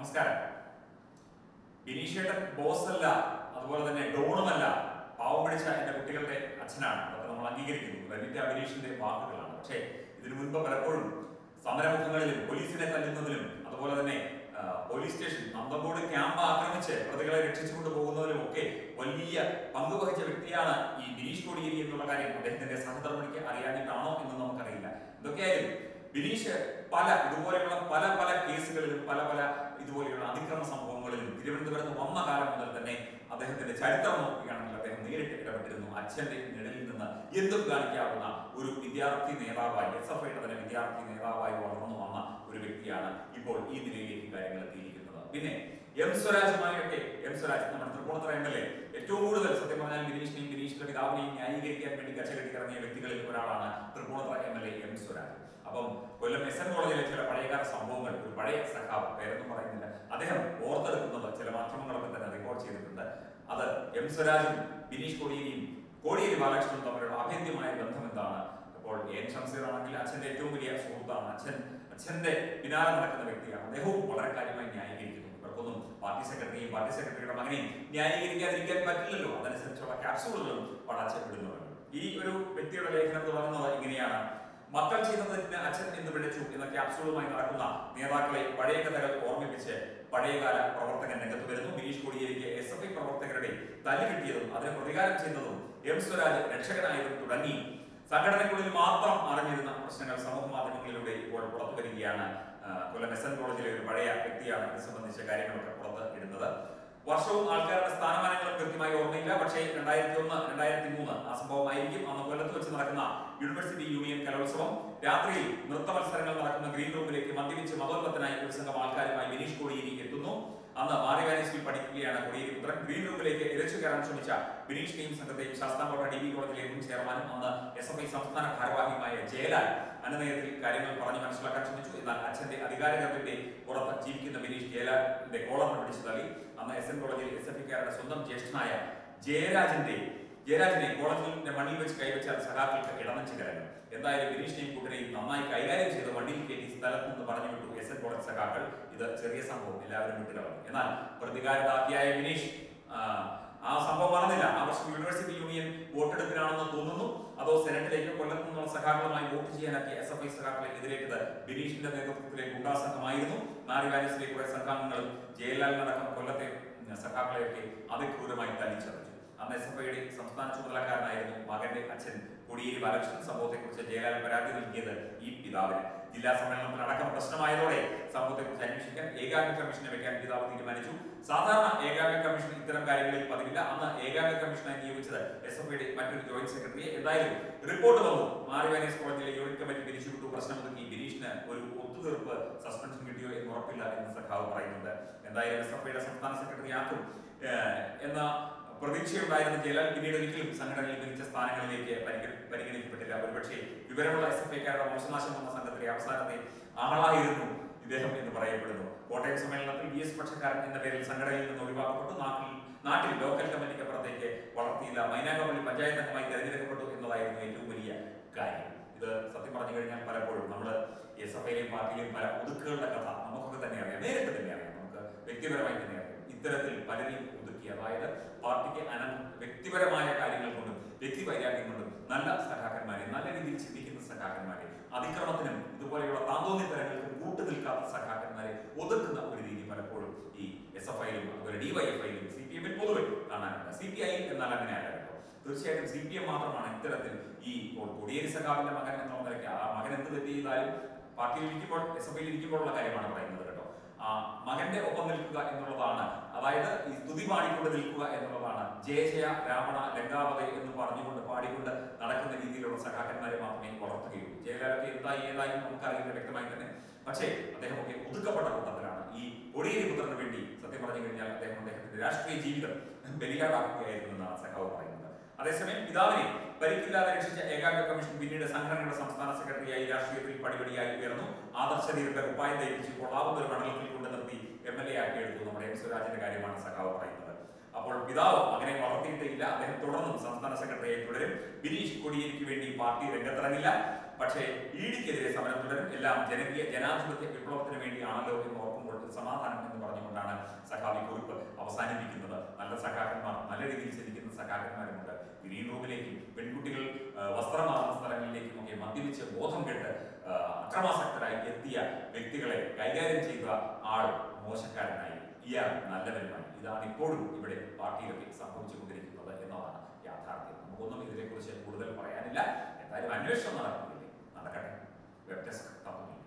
നമസ്കാരം ബിനീഷേട്ടൻ ബോസ് അല്ല അതുപോലെ തന്നെ ഡോണുമല്ല പാവം പിടിച്ച എന്റെ കുട്ടികളുടെ അച്ഛനാണ് അതൊക്കെ നമ്മൾ അംഗീകരിക്കുന്നു റെനിറ്റ ബിനീഷിന്റെ വാക്കുകളാണ് പക്ഷേ ഇതിനു മുൻപ് പലപ്പോഴും സമരമുഖങ്ങളിലും പോലീസിനെ തല്ലുന്നതിലും അതുപോലെ തന്നെ ആ, പോലീസ് സ്റ്റേഷൻ നന്തങ്കോട് ക്യാമ്പ് ആക്രമിച്ച് പ്രതികളെ രക്ഷിച്ചുകൊണ്ട് പോകുന്നതിലും ഒക്കെ വലിയ പങ്ക് വഹിച്ച വ്യക്തിയാണ് ഈ ബിനീഷ് കോടിയേരി എന്നുള്ള കാര്യം അദ്ദേഹത്തിന്റെ സഹധർമ്മിണിക്ക് അറിയാനിട്ടാണോ എന്ന് നമുക്കറിയില്ല എന്തൊക്കെയായാലും ബിനീഷ് പല ഇതുപോലെയുള്ള പല പല കേസുകളിലും പല പല ഇതുപോലെയുള്ള അതിക്രമ സംഭവങ്ങളിലും തിരുവനന്തപുരത്ത് വന്ന കാലം മുതൽ തന്നെ അദ്ദേഹത്തിന്റെ ചരിത്രം നോക്കുകയാണെങ്കിൽ അദ്ദേഹം നേരിട്ട് ഇടപെട്ടിരുന്നു അച്ഛന്റെ നിഴലിൽ നിന്ന് എന്തും കാണിക്കാവുന്ന ഒരു വിദ്യാർത്ഥി നേതാവായി എസ് എഫ് ഐയുടെ തന്നെ വിദ്യാർത്ഥി നേതാവായി വളർന്നു വന്ന ഒരു വ്യക്തിയാണ് ഇപ്പോൾ ഈ നിലയിലേക്ക് കാര്യങ്ങൾ എത്തിയിരിക്കുന്നത് പിന്നെ എം സ്വരാജുമായൊക്കെ എം സ്വരാജ് നമ്മുടെ തൃപ്പൂണിത്തുറ എം എൽ എ ഏറ്റവും കൂടുതൽ സത്യം പറഞ്ഞാൽ ഗിരീഷിനെയും ഗിരീഷിന്റെ പിതാവിനെയും ന്യായീകരിക്കാൻ വേണ്ടി കച്ചകെട്ടി ഇറങ്ങിയ വ്യക്തികളിൽ ഒരാളാണ് Thrippunithura M L A M Swaraj അപ്പം കൊല്ലം എസ് എൻ കോളേജിലെ ചില പഴയകാല സംഭവങ്ങൾ ഒരു പഴയ സഖാവ് പേരൊന്നും പറയുന്നില്ല അദ്ദേഹം ഓർത്തെടുക്കുന്നത് ചില മാധ്യമങ്ങളൊക്കെ തന്നെ റിപ്പോർട്ട് ചെയ്തിട്ടുണ്ട് അത് എം സ്വരാജും ബിനീഷ് കോടിയേരിയും കോടിയേരി ബാലകൃഷ്ണനും തമ്മിലുള്ള അഭേദ്യമായ ബന്ധം എന്താണ് അപ്പോൾ എൻ ഷംസീർ ആണെങ്കിൽ അച്ഛന്റെ ഏറ്റവും വലിയ സുഹൃത്താണ് അച്ഛൻ അച്ഛന്റെ പിന്നാലെ നടക്കുന്ന വ്യക്തിയാണ് അദ്ദേഹവും വളരെ കാര്യമായി ന്യായീകരിക്കുന്നു ഇവർക്കൊന്നും പാർട്ടി സെക്രട്ടറിയും പാർട്ടി സെക്രട്ടറിയുടെ മകനെയും ന്യായീകരിക്കാതിരിക്കാൻ പറ്റില്ലല്ലോ അതനുസരിച്ചുള്ള ക്യാപ്സൂളുകളും പടാച്ചപ്പെടുന്നുണ്ട് ഈ ഒരു വ്യക്തിയുടെ ലേഖനം തുടങ്ങുന്നത് ഇങ്ങനെയാണ് മക്കൾ ചെയ്യുന്നതിന് അച്ഛൻ എന്ന് വിളിച്ചു എന്ന ക്യാപ്സൂളുമായി നടക്കുന്ന നേതാക്കളെ പഴയ കഥകൾ ഓർമ്മിപ്പിച്ച് പഴയകാല പ്രവർത്തകൻ രംഗത്ത് വരുന്നു ബിനീഷ് കോടിയേരിക്ക് എസ് എഫ് ഐ പ്രവർത്തകരുടെ തല്ല് കിട്ടിയതും അതിന് പ്രതികാരം ചെയ്യുന്നതും എം സ്വരാജ് രക്ഷകനായതും തുടങ്ങി സംഘടനയ്ക്കുള്ളിൽ മാത്രം അറിഞ്ഞിരുന്ന പ്രശ്നങ്ങൾ സമൂഹ മാധ്യമങ്ങളിലൂടെ ഇപ്പോൾ പുറത്തു വരികയാണ് ആ, കൊല്ലം എസ് എൻ കോളേജിലെ ഒരു പഴയ വ്യക്തിയാണ് ഇത് സംബന്ധിച്ച കാര്യങ്ങളൊക്കെ പുറത്ത് ഇടുന്നത് വർഷവും ആൾക്കാരുടെ സ്ഥാനമാനങ്ങളും കൃത്യമായി ഓർമ്മയില്ല പക്ഷേ രണ്ടായിരത്തി ഒന്ന് രണ്ടായിരത്തി മൂന്ന് ആ സംഭവമായിരിക്കും അന്ന് കൊല്ലത്ത് വെച്ച് നടക്കുന്ന യൂണിവേഴ്സിറ്റി യൂണിയൻ കലോത്സവം രാത്രിയിൽ നൃത്ത മത്സരങ്ങൾ നടക്കുന്ന ഗ്രീൻ റൂമിലേക്ക് മദ്യപിച്ച് മതോന്മത്തനായി ഒരു സംഘം ആൾക്കാരുമായി ബിനീഷ് കോടിയേരി എത്തുന്നു അന്ന് മാറിവാനിസിൽ പഠിക്കുകയാണ് കോടിയേരി പുത്രൻ ഗ്രീൻ റൂമിലേക്ക് ഇരച്ചു കയറാൻ ശ്രമിച്ച ബിനീഷിനെയും സംഘത്തെയും ശാസ്താംകോട്ട ഡി ബി കോളേജിലെ മുൻ ചെയർമാനും അന്ന് എസ് എഫ് ഐ സംസ്ഥാന ഭാരവാഹിയുമായ ജയലാൽ അനുനയത്തിൽ കാര്യങ്ങൾ പറഞ്ഞു മനസ്സിലാക്കാൻ ശ്രമിച്ചു എന്നാൽ അച്ഛന്റെ അധികാരകത്തിന്റെ പുറത്ത് ജീവിക്കുന്ന ബിനീഷ് ജയലാലിന്റെ കോളറിന് പിടിച്ചു തള്ളി അന്ന് എസ് എൻ കോളേജിൽ എസ് എഫ് ഐക്കാരുടെ സ്വന്തം ജ്യേഷ്ഠനായ ജയരാജന്റെ ജയരാജനെ കോളേജിന്റെ മണ്ണിൽ വെച്ച് കൈവച്ചാൽ സഖാക്കൾക്ക് ഇടമഞ്ച് കരഞ്ഞു എന്തായാലും ബിനീഷിനെയും കൂട്ടരെയും നന്നായി കൈകാര്യം ചെയ്ത് വണ്ടിയിൽ കയറ്റി സ്ഥലത്ത് നിന്ന് പറഞ്ഞു വിട്ടു എസ് എൻ കോളേജ് സഖാക്കൾ ഇത് ചെറിയ സംഭവം എല്ലാവരും വിട്ടു കളഞ്ഞു എന്നാൽ പ്രതികാരദാഹിയായ ബിനീഷ് ആ, ആ സംഭവം പറഞ്ഞില്ല ആ വർഷം യൂണിവേഴ്സിറ്റി യൂണിയൻ വോട്ടെടുപ്പിനാണെന്ന് തോന്നുന്നു അതോ സെനറ്റിലേക്ക് കൊല്ലത്ത് നിന്നുള്ള സഖാക്കളുമായി വോട്ട് ചെയ്യാനാക്കിയ എസ് എഫ് ഐ സഖാക്കളെ എതിരേറ്റത് ബിനീഷിന്റെ നേതൃത്വത്തിലെ ഗുണ്ടാസംഘമായിരുന്നു നാരിവാനിസിലെ കുറെ സംഘാംഗങ്ങളും ജയലാലിനടക്കം കൊല്ലത്തെ ഉം, സഖാക്കളെയൊക്കെ അതിക്രൂരമായി തല്ലിച്ചതച്ചു അന്ന് എസ് എഫ് ഐയുടെ സംസ്ഥാന ചുമതലക്കാരനായിരുന്നു മകന്റെ അച്ഛൻ കോടിയേരി ബാലകൃഷ്ണൻ സംഭവത്തെക്കുറിച്ച് ജയലാൽ പരാതി നൽകിയത് ഈ പിതാവിന് ജില്ലാ സമ്മേളനത്തിൽ അടക്കം പ്രശ്നമായതോടെ സംഭവത്തെക്കുറിച്ച് അന്വേഷിക്കാൻ ഏകാംഗ കമ്മീഷനെ വെക്കാൻ പിതാവ് തീരുമാനിച്ചു സാധാരണ ഏകാംഗ കമ്മീഷൻ ഇത്തരം കാര്യങ്ങളിൽ പതിവില്ല അന്ന് ഏകാംഗ കമ്മീഷനായി നിയോഗിച്ചത് എസ് എഫ് ഐയുടെ മറ്റൊരു ജോയിന്റ് സെക്രട്ടറിയെ എന്തായാലും റിപ്പോർട്ട് വന്നു മാറിവാനീസ് കോളേജിലെ യൂണിറ്റ് കമ്മിറ്റി പിരിച്ചുവിട്ടു പ്രശ്നം ഒതുക്കി ബിനീഷിന് ഒരു ഒത്തുതീർപ്പ് സസ്പെൻഷൻ കിട്ടിയോ എന്ന് ഉറപ്പില്ല എന്ന് സഖാവ് പറയുന്നുണ്ട് എന്തായാലും എസ് എഫ് ഐയുടെ സംസ്ഥാന സെക്രട്ടറി ആക്കും ഏഹ്, എന്ന പ്രതീക്ഷയുണ്ടായിരുന്ന ജയലാൽ പിന്നീട് ഒരിക്കലും സംഘടനയിൽ മികച്ച സ്ഥാനങ്ങളിലേക്ക് പരിഗ- പരിഗണിക്കപ്പെട്ടില്ല ഒരുപക്ഷെ വിവരമുള്ള എസ് എഫ് ഐക്കാരുടെ വംശനാശം വന്ന സംഘത്തിലെ അവസാനത്തെ ആളായിരുന്നു ഇദ്ദേഹം എന്ന് പറയപ്പെടുന്നു കോട്ടയം സമ്മേളനത്തിൽ വി എസ് പക്ഷക്കാരൻ എന്ന പേരിൽ സംഘടനയിൽ നിന്ന് ഒഴിവാക്കപ്പെട്ടു നാട്ടിൽ നാട്ടിൽ ലോക്കൽ കമ്മിറ്റിക്ക് അപ്പുറത്തേക്ക് വളർത്തിയില്ല മൈനാകപ്പള്ളി പഞ്ചായത്ത് അംഗമായി തെരഞ്ഞെടുക്കപ്പെട്ടു എന്നതായിരുന്നു ഏറ്റവും വലിയ കാര്യം ഇത് സത്യം പറഞ്ഞു കഴിഞ്ഞാൽ പലപ്പോഴും നമ്മൾ എസ് എഫ് ഐയിലെയും പാർട്ടിയിലെയും പല ഒതുക്കുകളുടെ കഥ നമുക്കൊക്കെ തന്നെ അറിയാം നേരിട്ട് തന്നെ അറിയാം നമുക്ക് വ്യക്തിപരമായി തന്നെ അറിയാം ഇത്തരത്തിൽ പലരെയും ഒതുക്കി അതായത് പാർട്ടിക്ക് അന വ്യക്തിപരമായ കാര്യങ്ങൾ കൊണ്ടും വ്യക്തിവൈരാഗ്യം കൊണ്ടും നല്ല സഖാക്കന്മാരെ നല്ല രീതിയിൽ ചിന്തിക്കുന്ന സഖാക്കന്മാരെ അതിക്രമത്തിനും ഇതുപോലെയുള്ള താന്തോന്നിത്തരങ്ങൾക്കും കൂട്ടു നിൽക്കാത്ത സഖാക്കന്മാരെ ഒതുക്കുന്ന ഒരു രീതി പലപ്പോഴും ഈ എസ് എഫ് ഐയിലും അതുപോലെ ഡിവൈഎഫ്ഐയിലും സി പി എമ്മിൽ പൊതുവെ കാണാനുണ്ട് സി പി ഐ എന്നാൽ അങ്ങനെ അല്ല കേട്ടോ തീർച്ചയായിട്ടും സി പി എം മാത്രമാണ് ഇത്തരത്തിൽ ഈ ഇപ്പോൾ കൊടിയേരി സഖാവിന്റെ മകൻ എന്നുള്ള നിലയ്ക്ക് ആ മകൻ എന്ത് തെറ്റ് ചെയ്താലും പാർട്ടിയിൽ ഇരിക്കുമ്പോൾ എസ് എഫ് ഐയിൽ ഇരിക്കുമ്പോഴുള്ള കാര്യമാണ് പറയുന്നത് കേട്ടോ ആ മകന്റെ ഒപ്പം നിൽക്കുക എന്നുള്ളതാണ് അതായത് ഈ സ്തുതി പാടിക്കൊണ്ട് നിൽക്കുക എന്നുള്ളതാണ് ജയ ജയ രാവണ ലങ്കാവതി എന്ന് പറഞ്ഞുകൊണ്ട് പാടിക്കൊണ്ട് നടക്കുന്ന രീതിയിലുള്ള സഖാക്കന്മാരെ മാത്രമേ വളർത്തുകയുള്ളൂ ജയലളിത എന്തായി ഏതായി നമുക്കറിയില്ല വ്യക്തമായി തന്നെ പക്ഷേ അദ്ദേഹമൊക്കെ ഒതുക്കപ്പെട്ട കൂട്ടത്തിലാണ് ഈ ഒടിയേരി പുത്രന് വേണ്ടി സത്യം പറഞ്ഞു കഴിഞ്ഞാൽ അദ്ദേഹം അദ്ദേഹത്തിന്റെ രാഷ്ട്രീയ ജീവിതം ബലിയാടാക്കുകയായിരുന്നു എന്നാണ് സഖാവ് പറയുന്നത് അതേസമയം പിതാവിനെ പരിക്കില്ലാതെ രക്ഷിച്ച ഏകാംഗ കമ്മീഷൻ പിന്നീട് സംഘടനയുടെ സംസ്ഥാന സെക്രട്ടറിയായി രാഷ്ട്രീയത്തിൽ പടിപടിയായി ഉയർന്നു ആദർശധീരുടെ ഉപ്പായം തയ്പ്പിച്ച് കൊള്ളാവുന്ന ഒരു മണ്ഡലത്തിൽ കൊണ്ട് നിർത്തി എം എൽ എ ആക്കിയെടുത്തു നമ്മുടെ എം സ്വരാജിന്റെ കാര്യമാണ് സഖാവ് പറയുന്നത് അപ്പോൾ പിതാവ് മകനെ വളർത്തിയിട്ടില്ല അദ്ദേഹം തുടർന്നും സംസ്ഥാന സെക്രട്ടറിയായി തുടരും ബിനീഷ് കൊടിയേരിക്ക് വേണ്ടി പാർട്ടി രംഗത്തിറങ്ങില്ല പക്ഷേ ഇഡിക്കെതിരെ സമരം തുടരും എല്ലാം ജനകീയ ജനാധിപത്യ വിപ്ലവത്തിന് വേണ്ടിയാണല്ലോ എന്ന് ഓർക്കുമ്പോൾ ഒരു സമാധാനം എന്ന് പറഞ്ഞു രീതിയിൽ ചിന്തിക്കുന്ന സഖാക്കന്മാരുമുണ്ട് ഗ്രീൻ റൂമിലേക്കും പെൺകുട്ടികൾ ആ, വസ്ത്രം മാറുന്ന സ്ഥലങ്ങളിലേക്കും ഒക്കെ മദ്യപിച്ച് ബോധം കെട്ട് ആ, അക്രമാസക്തരായി എത്തിയ വ്യക്തികളെ കൈകാര്യം ചെയ്ത ആൾ മോശക്കാരനായി ഇയാൾ നല്ലവരുമായി ഇതാണ് ഇപ്പോഴും ഇവിടെ പാർട്ടിയിലൊക്കെ സംഭവിച്ചുകൊണ്ടിരിക്കുന്നത് എന്നതാണ് യാഥാർത്ഥ്യം നമുക്കൊന്നും ഇതിനെക്കുറിച്ച് കൂടുതൽ പറയാനില്ല എന്തായാലും അന്വേഷണം നടക്കുന്നില്ലേ നടക്കട്ടെ വെബ് ഡെസ്ക് തത്വമി